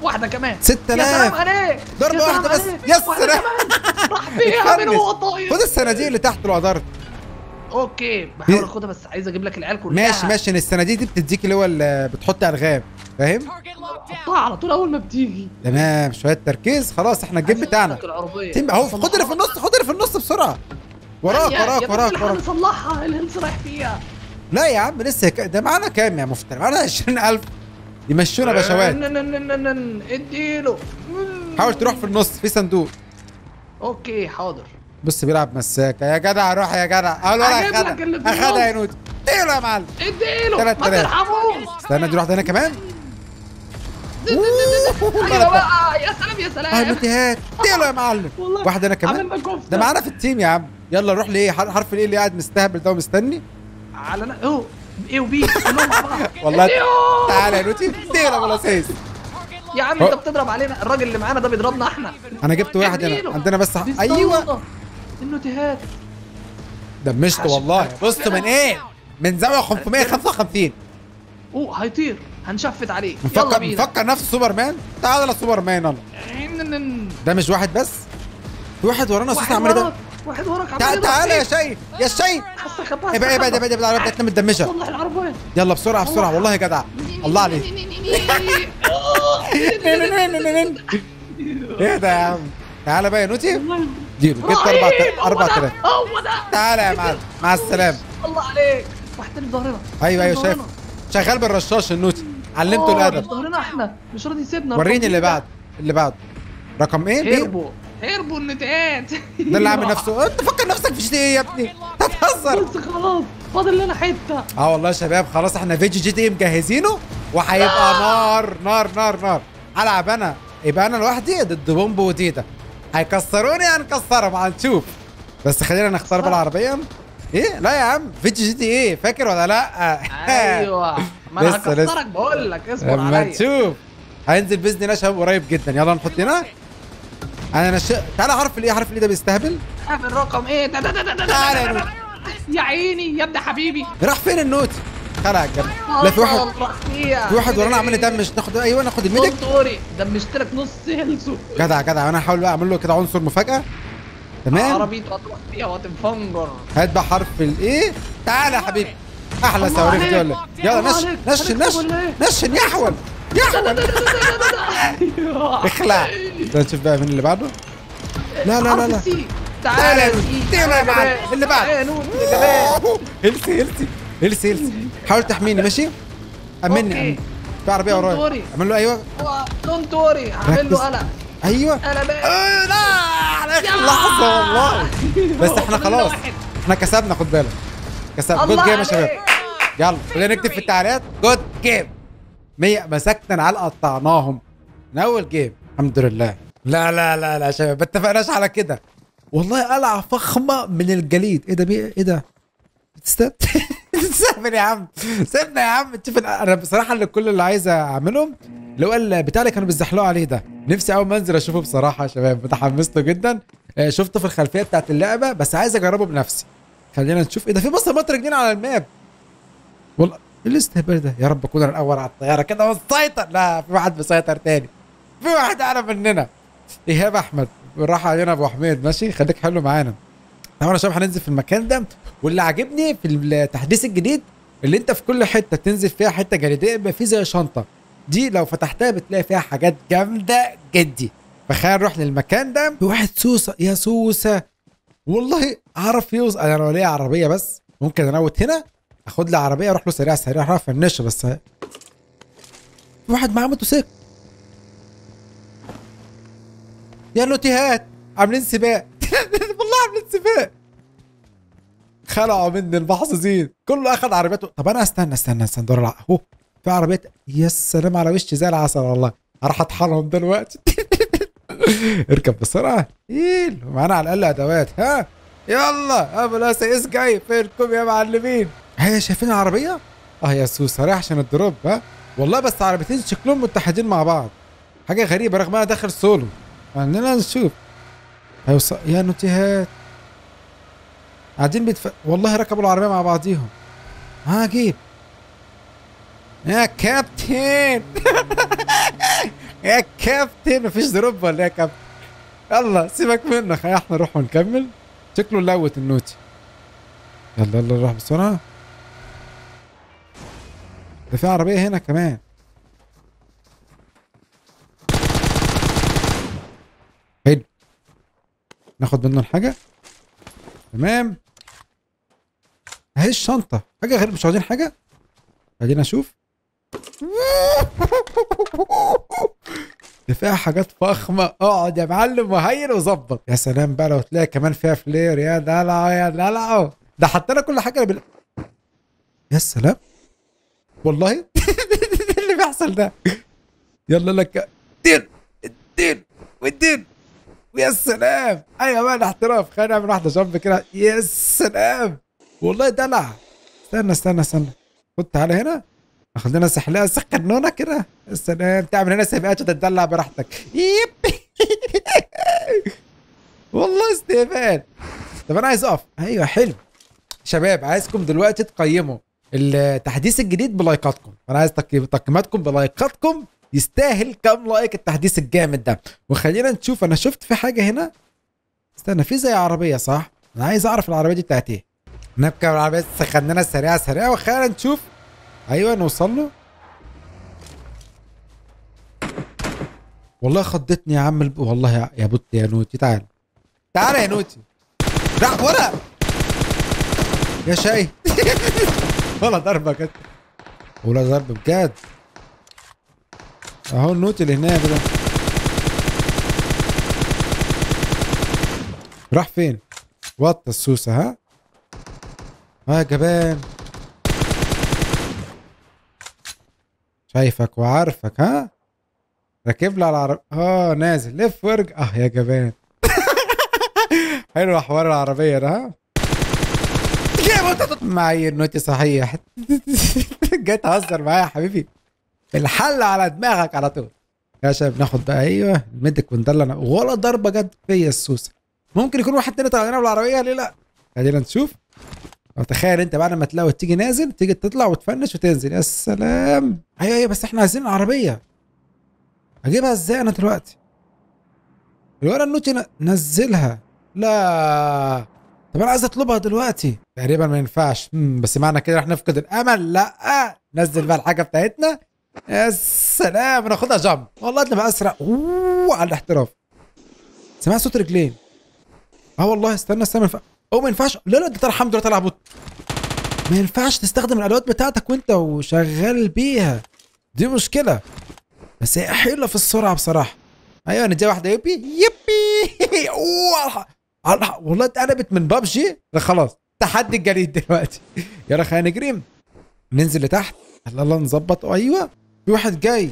واحده كمان 6000. يا سلام عليك ضربة يا سلام واحدة بس. عليك. يا واحدة سلام. كمان. راح فيها من اتفنس. هو طاير خد الصناديق اللي تحت لو قدرت اوكي بحاول اخدها بس عايز اجيب لك العيال كلها ماشي ماشي إن الصناديق دي بتديك اللي هو اللي بتحط الغام فاهم حطها على طول اول ما بتيجي تمام شويه تركيز خلاص احنا الجيم عايز بتاعنا أجيب لك العربيه تيم اهو خد اللي في النص خد اللي في النص بسرعه وراك وراك وراك وراك صلحها الهلس رايح فيها لا يا عم لسه ك- ده معانا كام يا مفتري معانا 20000 يمشونا بشوات نن- نن- نن- نن- اديله حاول تروح في النص في صندوق اوكي حاضر بص بيلعب مساكه يا جدع روح يا جدع اهو الولد هجيب اخدها لك اللي في اخدها يا النص. نوتي اديله يا معلم اديله تلات ما آلاف. ترحموش استنى دي واحده هنا كمان ايوه بقى يا سلام يا اه سلام نوتي هات اديله يا معلم والله واحده هنا كمان عملنا كفته ده معانا في التيم يا عم يلا نروح لايه حر- حرف الايه اللي قاعد مستهبل ده ومستني على نا- اوه ايه وبي كلهم مع بعض والله اديله. تعالى يا نوتي اديله يا ابو لسيس يا عم أه. انت بتضرب علينا الراجل اللي معانا ده بيضربنا احنا انا جبت واحد هنا اديله. عندنا بس دي ايوه الصوت. النوتيهات دمشت والله بص من ايه من زاويه 555 اوه هيطير هنشفت عليه يلا مفكر بينا مفكر نفسه سوبرمان تعال يا سوبرمان يلا ده مش واحد بس في واحد ورانا واحد اساسا عمال ده وراك واحد وراك عمال تعال يضرب تعال يا فيك. شيء يا شيء حسك خباز ابعد ابعد ابعد ابعد العربيه بتاعتنا متدمشه صلح العربية يلا بسرعه بسرعه والله جدع الله عليك ايه ده يا عم تعالى بقى يا نوتي اديله جبت اربع اربع تلاف هو ده تعالى يا معلم مع السلامه الله عليك واحد تاني في ظهرنا ايوه ايوه في شايف ظهرنا. شغال بالرشاش النوتي علمته آه، الادب في ظهرنا احنا مش راضي يسيبنا وريني اللي بعد اللي بعده رقم ايه دي هربوا هربوا النتات ده اللي عامل نفسه انت فكر نفسك في جي تي ايه يا ابني انت هتهزر بس خلاص فاضل لنا حته اه والله يا شباب خلاص احنا فيديو جي تي ايه مجهزينه وهيبقى نار نار نار نار هلعب انا يبقى انا لوحدي ضد بومبو وديدا هيكسروني هنكسرهم هنشوف بس خلينا نختار بالعربيه ايه لا يا عم فيديو جي تي ايه فاكر ولا لا ايوه ما انا لسه- لسه. هكسرك بقول لك اصبر لما عليا تشوف هينزل باذن الله شباب قريب جدا يلا نحط هنا انا نش... تعالى حرف الايه حرف الايه ده بيستهبل عارف الرقم ايه ده ده ده ده ده تعالى يا ده- نوت. يا عيني يا ابن حبيبي راح فين النوت خلع الجنة لا في واحد في واحد ورانا عمال يدمش ناخد ايوه ناخد الميديك دوري دمشت لك نص هيلسو جدع جدع انا هحاول بقى اعمل له كده عنصر مفاجاه تمام عربيته هتروح فيها وهتنفجر هات بقى حرف الايه تعالى يا حبيبي احلى الله صواريخ دي عليك. ولا إيه؟ يلا الله نشن عليك. نشن هنكسب نشن ولا إيه؟ نشن يحول يحول اخلع ده نشوف بقى مين اللي بعده لا لا لا لا تعالى يا تعالى يا معلم. اللي بعد. يا نوت يا جمال هلسي هلسي هلسي هلسي حاول تحميني ماشي امني أوكي. امني في عربيه ورايا دوري. اعمل له ايوه دونت وري هعمل ركز. له قلق ايوه قلق بقى آه، لا على اخر لحظه والله بس احنا خلاص احنا كسبنا خد بالك كسبنا جود الله جيم يا شباب عليك. يلا خلينا نكتب في التعليقات جود جيم 100 مسكنا العيال قطعناهم من اول جيم الحمد لله لا لا لا لا يا شباب ما اتفقناش على كده والله قلعه فخمه من الجليد ايه ده بيه ايه ده بتست- بتستهبل يا عم سيبنا يا عم تشوف ال- انا بصراحه اللي كل اللي عايز اعملهم اللي هو البتاع اللي كانوا بيزحلقوا عليه ده نفسي اول ما انزل اشوفه بصراحه يا شباب متحمس له جدا آه، شفته في الخلفيه بتاعت اللعبه بس عايز اجربه بنفسي خلينا نشوف ايه ده في بصمات رجلين على الماب والله ايه الاستهبال ده يا رب اكون انا الاول على الطياره كده وسيطر لا في واحد مسيطر تاني في واحد اعلى مننا ايهاب احمد بالراحه علينا ابو حميد ماشي خليك حلو معانا طبعا يا شباب هننزل في المكان ده واللي عاجبني في التحديث الجديد اللي انت في كل حته تنزل فيها حته جليديه يبقى في زي شنطه دي لو فتحتها بتلاقي فيها حاجات جامده جدي فخلينا نروح للمكان ده في واحد سوسه يا سوسه والله اعرف يوصل انا لو ليا عربيه بس ممكن انوت هنا اخد لي عربيه اروح له سريع سريع اروح افنشه بس في واحد معاه موتوسيكل يا نوتيهات عاملين سباق والله عاملين سباق خلعوا مني المحظوظين كله اخد عربيته طب انا استنى استنى استنى دور الع- اهو في عربيات يا سلام على وشي زي العسل والله هروح اطحنهم دلوقتي اركب بسرعه ايه معانا على الاقل ادوات ها يلا ابو الاساس جاي فينكم يا معلمين هي شايفين العربيه اه يا سوسه رايح عشان الدروب ها والله بس عربيتين شكلهم متحدين مع بعض حاجه غريبه رغم انا داخل سولو خلينا نشوف هيوصل يا نوتيهات قاعدين بيتف... والله ركبوا العربيه مع بعضيهم عجيب يا كابتن يا كابتن مفيش دروب ولا إيه يا كابتن يلا سيبك منه خلينا احنا نروح ونكمل شكله لوت النوتي يلا يلا نروح بسرعه ده في عربيه هنا كمان حلو ناخد منه الحاجه تمام اهي الشنطه حاجه غير مش عاوزين حاجه خلينا اشوف دي فيها حاجات فخمه اقعد يا معلم وهيل وظبط يا سلام بقى لو تلاقي كمان فيها فلير يا دلع يا دلع ده حطينا كل حاجه بال... يا سلام والله إيه اللي بيحصل ده يلا لك الدين الدين والدين ويا سلام ايوه بقى الاحتراف خلينا نعمل واحده جنب كده يا سلام والله دلع استنى استنى استنى خد تعالى هنا ناخد لنا سحلقه سخنونا كده السلام تعمل هنا سباقات وتتدلع براحتك يب والله استهبال طب انا عايز اقف ايوه حلو شباب عايزكم دلوقتي تقيموا التحديث الجديد بلايكاتكم انا عايز تقييم- تقييماتكم بلايكاتكم يستاهل كام لايك التحديث الجامد ده وخلينا نشوف انا شفت في حاجه هنا استنى في زي عربيه صح انا عايز اعرف العربيه دي بتاعت ايه نركب العربيه سخننا سريعه سريعه وخلينا نشوف ايوه نوصل له والله خضتني يا عم الب... والله يا, يا بط يا نوتي تعال تعال يا نوتي لا ولا يا شاي ولا ضربه كده ولا ضرب بجد اهو النوتي اللي هناك ده راح فين وط السوسه ها ها يا جبان شايفك وعارفك ها راكب لي على العرب اه نازل لف وارجع اه يا جبان حلو حوار العربيه ده ها معي النوتي صحيح جاي تهزر معايا يا حبيبي الحل على دماغك على طول يا شباب ناخد بقى ايوه الميدك وندلع ولا ضربه جت فيا السوسه ممكن يكون واحد تاني طلع لنا بالعربيه ليه لا خلينا نشوف أو تخيل انت بعد ما تلاقي تيجي نازل تيجي تطلع وتفنش وتنزل يا سلام ايوه ايوه بس احنا عايزين العربيه اجيبها ازاي انا دلوقتي الورقه النوتي ن- نزلها لا طب انا عايز اطلبها دلوقتي تقريبا ما ينفعش مم، بس معنى كده رح نفقد الامل لا نزل بقى الحاجه بتاعتنا يا سلام ناخدها جامب والله تبقى اسرع اوه على الاحتراف سمع صوت رجلين اه والله استنى استنى ينفع- او ما ينفعش لا لا ده طلع الحمد لله طلع بط ما ينفعش تستخدم الادوات بتاعتك وانت وشغال بيها دي مشكله بس هي حلوه في السرعه بصراحه ايوه ندي واحده يبي يبي اوه على الح- والله اتقلبت من بابجي خلاص تحدي الجديد دلوقتي يلا خلينا نجري ننزل لتحت يلا يلا نظبط ايوه في واحد جاي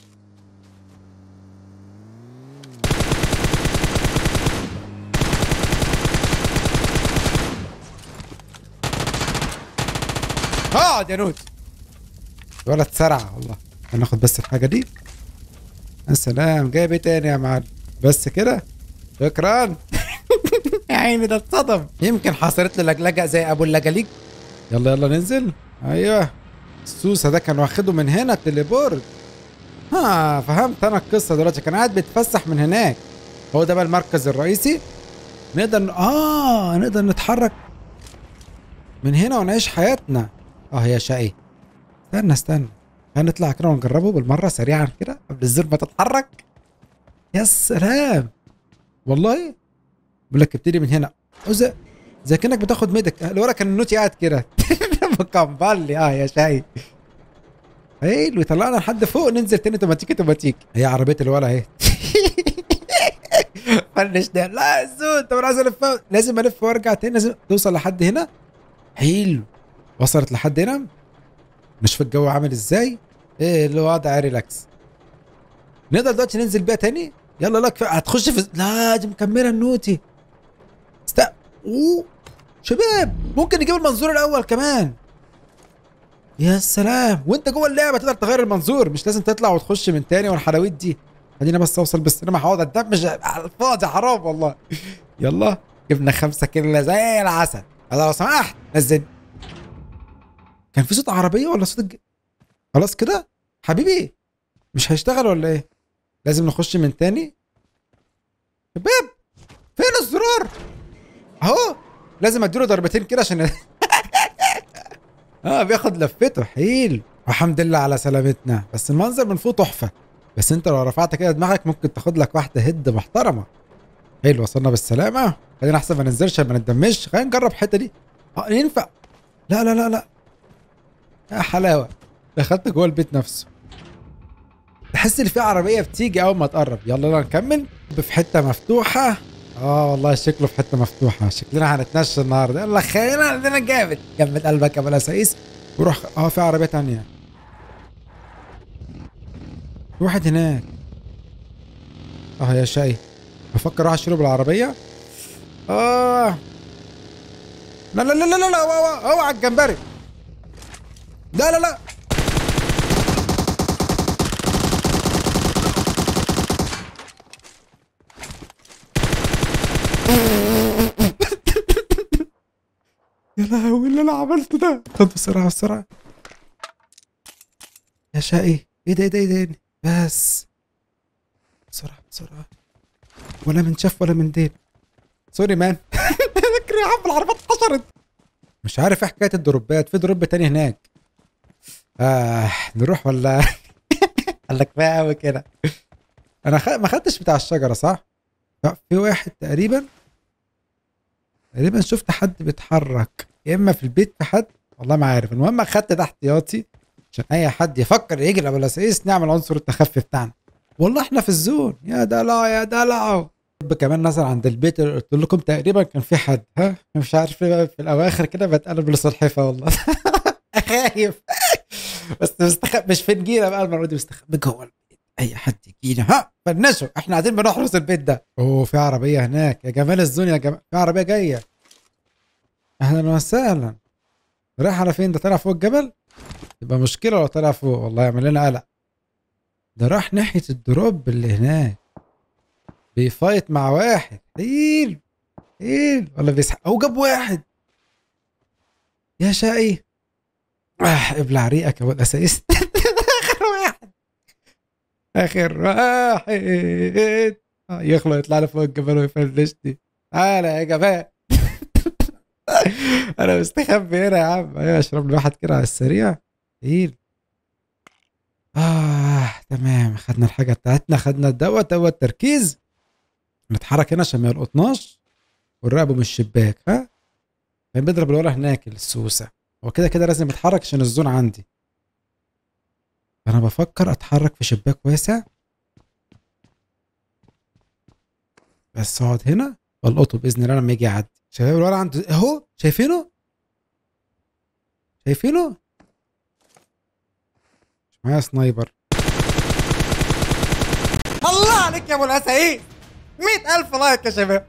اقعد يا نوت ولا تسرع والله هناخد بس الحاجه دي يا سلام جايب ايه تاني يا معلم بس كده شكرا يا عيني ده اتصدم يمكن حصلت له لجلجه زي ابو اللجليج يلا يلا ننزل ايوه السوسه ده كان واخده من هنا التليبورت ها فهمت انا القصه دلوقتي كان قاعد بيتفسح من هناك هو ده بقى المركز الرئيسي نقدر ن- اه نقدر نتحرك من هنا ونعيش حياتنا اه يا شقي استنى استنى هنطلع كده ونجربه بالمره سريعا كده قبل الزر ما تتحرك يا سلام والله بقول لك ابتدي من هنا زي زي كانك بتاخد ميدك اللي ورا كان النوتي قاعد كده مكمبلي اه يا شاي حلو يطلعنا لحد فوق ننزل تاني توماتيكي توماتيكي هي عربيه الولا اهي فنش ده لا زود طب انا عايز الف لازم الف وارجع تاني لازم توصل لحد هنا حلو وصلت لحد هنا نشوف الجو عامل ازاي ايه الوضع ريلاكس نقدر دلوقتي ننزل بيها تاني يلا لا كفايه هتخش في لا دي مكمله النوتي است اوه شباب ممكن نجيب المنظور الاول كمان يا سلام وانت جوه اللعبه تقدر تغير المنظور مش لازم تطلع وتخش من تاني والحلاويت دي خلينا بس اوصل بالسينما هقعد اتدمج على الفاضي حرام والله يلا جبنا خمسة كيلو زي العسل هذا لو سمحت نزل كان في صوت عربيه ولا صوت الج... خلاص كده حبيبي مش هيشتغل ولا ايه لازم نخش من تاني شباب فين الزرار اهو لازم اديله ضربتين كده عشان اه بياخد لفته حيل والحمد لله على سلامتنا بس المنظر من فوق تحفه بس انت لو رفعت كده دماغك ممكن تاخد لك واحده هد محترمه حلو وصلنا بالسلامه خلينا احسن ما ننزلش ما نتدمجش خلينا نجرب الحته دي اه ينفع لا لا لا لا يا حلاوه دخلت جوه البيت نفسه تحس ان في عربيه بتيجي اول ما تقرب يلا يلا نكمل في حته مفتوحه اه والله شكله في حته مفتوحه شكلنا هنتنشى النهارده يلا خلينا عندنا جامد جمد قلبك يا ابو الاسايس وروح اه في عربيه تانية في واحد هناك اه يا شاي بفكر اروح اشيله بالعربيه اه لا لا لا لا لا لا اوعى اوعى الجمبري لا لا لا لهوي اللي انا عملته ده خد بسرعه بسرعه يا شقي ايه ده ايه ده ايه ده بس بسرعه بسرعه ولا من شاف ولا من دين سوري مان فكري يا عم العربيات اتحشرت مش عارف ايه حكايه الدروبات في دروب تاني هناك آه نروح ولا قال لك كفايه قوي كده انا خ... ما خدتش بتاع الشجره صح؟ لا في واحد تقريبا تقريبا شفت حد بيتحرك يا اما في البيت في حد والله ما عارف المهم اخدت ده احتياطي عشان اي حد يفكر يجري ابو الاساس نعمل عنصر التخفي بتاعنا والله احنا في الزون يا دلع يا دلع كمان نزل عند البيت قلت لكم تقريبا كان في حد ها مش عارف ليه في الاواخر كده بتقلب لسلحفه والله خايف بس مستخبي مش في نجيله بقى المره دي مستخبي جوه البيت اي حد يجينا ها فنشوا احنا قاعدين بنحرس البيت ده اوه في عربيه هناك يا جمال الزون يا جمال في عربيه جايه اهلا وسهلا رايح على فين ده طالع فوق الجبل يبقى مشكله لو طلع فوق والله يعمل لنا قلق ده راح ناحيه الدروب اللي هناك بيفايت مع واحد تقيل تقيل ولا بيسحق هو جاب واحد يا شقي آه ابلع ريقك يا ولد اساس اخر واحد اخر واحد آه يخلق يطلع لي فوق الجبل ويفلشني تعالى يا جماعه انا مستخبي هنا يا عم ايوه اشرب لي واحد كده على السريع تقيل اه تمام خدنا الحاجه بتاعتنا خدنا الدواء دوت تركيز نتحرك هنا عشان ما يلقطناش ونراقبه من الشباك ها كان بيضرب الولا هناك السوسه هو كده كده لازم اتحرك عشان الزون عندي انا بفكر اتحرك في شباك واسع بس اقعد هنا والقطه باذن الله لما يجي يعدي شباب الولد عنده اهو شايفينه شايفينه مش معايا سنايبر الله عليك يا ابو الاسايس مئة ألف لايك يا شباب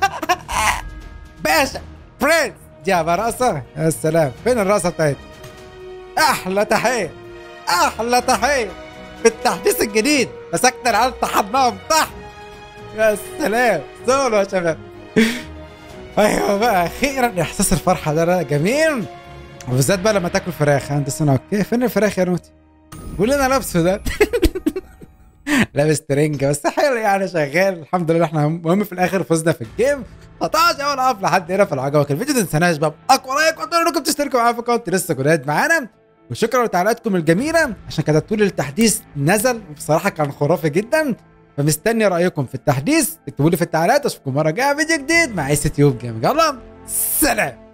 باشا برنس جاب راسه يا سلام فين الراسه بتاعتي احلى تحيه احلى تحيه في التحديث الجديد مسكنا العيال طحناهم تحت يا سلام سولو يا شباب ايوه بقى اخيرا احساس الفرحه ده, ده جميل وبالذات بقى لما تاكل فراخ عند سنة اوكي فين الفراخ يا نوتي قول لنا لابسه ده لابس ترنجة بس حلو يعني شغال الحمد لله احنا المهم في الاخر فزنا في الجيم 19 اول عف لحد هنا في العجبك الفيديو ما تنساناش بقى اقوى لايك واتمنى انكم تشتركوا معايا في القناه لسه جداد معانا وشكرا لتعليقاتكم الجميله عشان كتبتوا لي التحديث نزل وبصراحه كان خرافي جدا فمستني رايكم في التحديث اكتبوا لي في التعليقات اشوفكم مره جايه فيديو جديد مع اس تيوب جيم يلا سلام